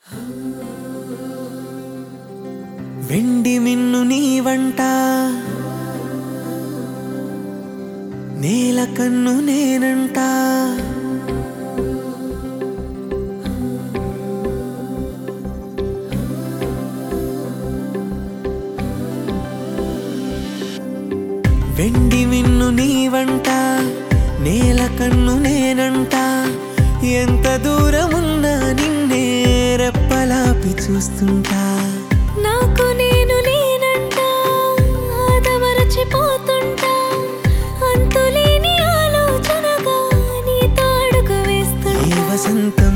వెండి మిన్ను నీ వంట నేల కన్ను నేనంట వెండి మిన్ను నీ వంట నేల కన్ను నేనంట ఎంత దూరమున్నా నిన్నే రెప్పలాపి చూస్తుంటా నాకు నేను లేనంట ఆదమరచిపోతుంటా అంతులేని ఆలోచనగా నీ తాడుకు ఈ వేస్తుంటా వసంతం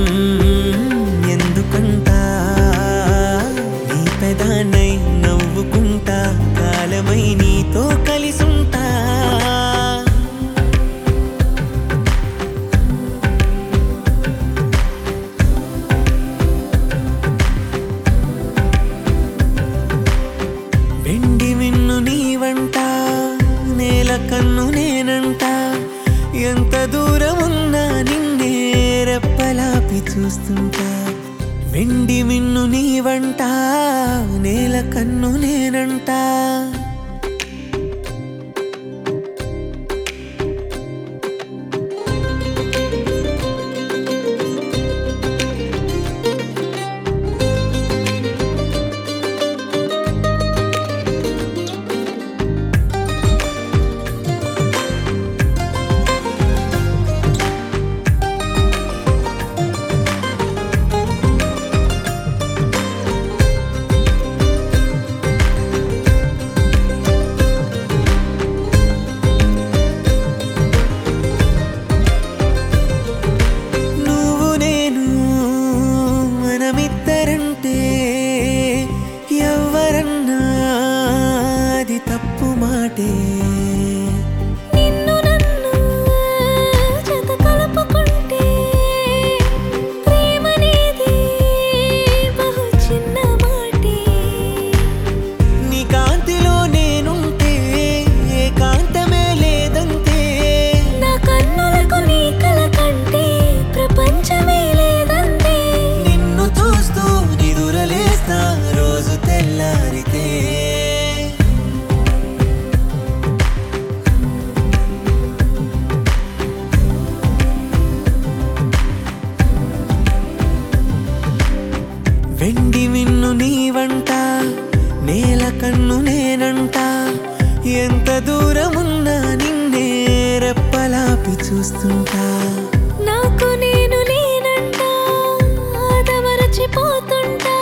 ఎందుకంట నీ పెదానై నవ్వుకుంటా కాలమై నీతో కలిసుంటా వెండి మిన్ను నీ వంట నేల కన్ను నేనంట ఎంత దూరమున్నా నిన్నే రెప్పలాపి చూస్తుంటా వెండి మిన్ను నీ వంట నేల కన్ను నేనంట నువ్వు నేను మనమిద్దరంటే ఎవరన్నా అది తప్పు మాటే నిన్ను నన్ను జత కలుపుకుంటే ప్రేమనేది బహు చిన్న మాటే నీ కాంతిలో నేనుంటే ఏకాంతమే లేదంతే నా కన్నులకు నీ కల కంటే ప్రపంచమే లేదంతే నిన్ను చూస్తూ నిదురలేస్తా రోజు తెల్లారితే వెండి మిన్ను నీ వంట నేల కన్ను నేనంట ఎంత దూరమున్నా నిన్నే రెప్పలాపి చూస్తుంటా నాకు నేను లేనంట ఆదమరచిపోతుంటా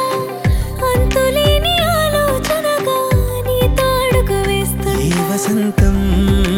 అంతులేని ఆలోచనగా నీ తాడుకు ఈ వేస్తుంటా వసంతం